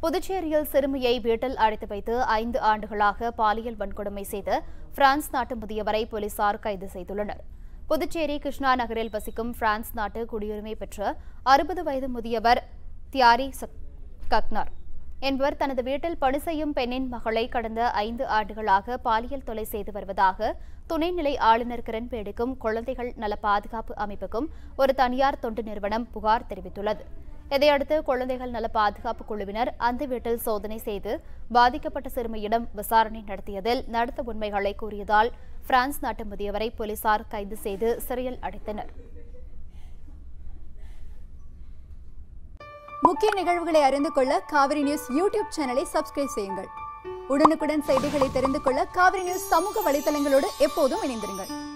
புதுச்சேரியில் சிறுமியை வீட்டில் அடைத்து வைத்து ஐந்து ஆண்டுகளாக பாலியல் வன்கொடுமை செய்த பிரான்ஸ் நாட்டு முதியவரை போலீசார் கைது செய்துள்ளனர் புதுச்சேரி கிருஷ்ணா நகரில் வசிக்கும் பிரான்ஸ் நாட்டு குடியுரிமை பெற்ற அறுபது வயது முதியவர் தியாரி சக்- கக்னார் என்பவர் தனது வீட்டில் பணி செய்யும் பெண்ணின் மகளை கடந்த ஐந்து ஆண்டுகளாக பாலியல் தொலை செய்து வருவதாக துணைநிலை ஆளுநர் கிரண்பேடிக்கும் குழந்தைகள் நல பாதுகாப்பு அமைப்புக்கும் ஒரு தனியார் தொண்டு நிறுவனம் புகார் தெரிவித்துள்ளது இதையடுத்து குழந்தைகள் நல பாதுகாப்பு குழுவினர் அந்த வீட்டில் சோதனை செய்து பாதிக்கப்பட்ட சிறுமியிடம் விசாரணை நடத்தியதில் நடத்த உண்மைகளை கூறியதால் பிரான்ஸ் நாட்டு முதியவரை போலீசார் கைது செய்து சிறையில் அடைத்தனர் முக்கிய நிகழ்வுகளை அறிந்து கொள்ள காவிரி நியூஸ் யூடியூப் சேனலை சப்ஸ்கிரைப் செய்யுங்கள் உடனுக்குடன் செய்திகளை தெரிந்து கொள்ள காவிரி நியூஸ் சமூக வலைதளங்களோடு எப்போதும் இணைந்திருங்கள்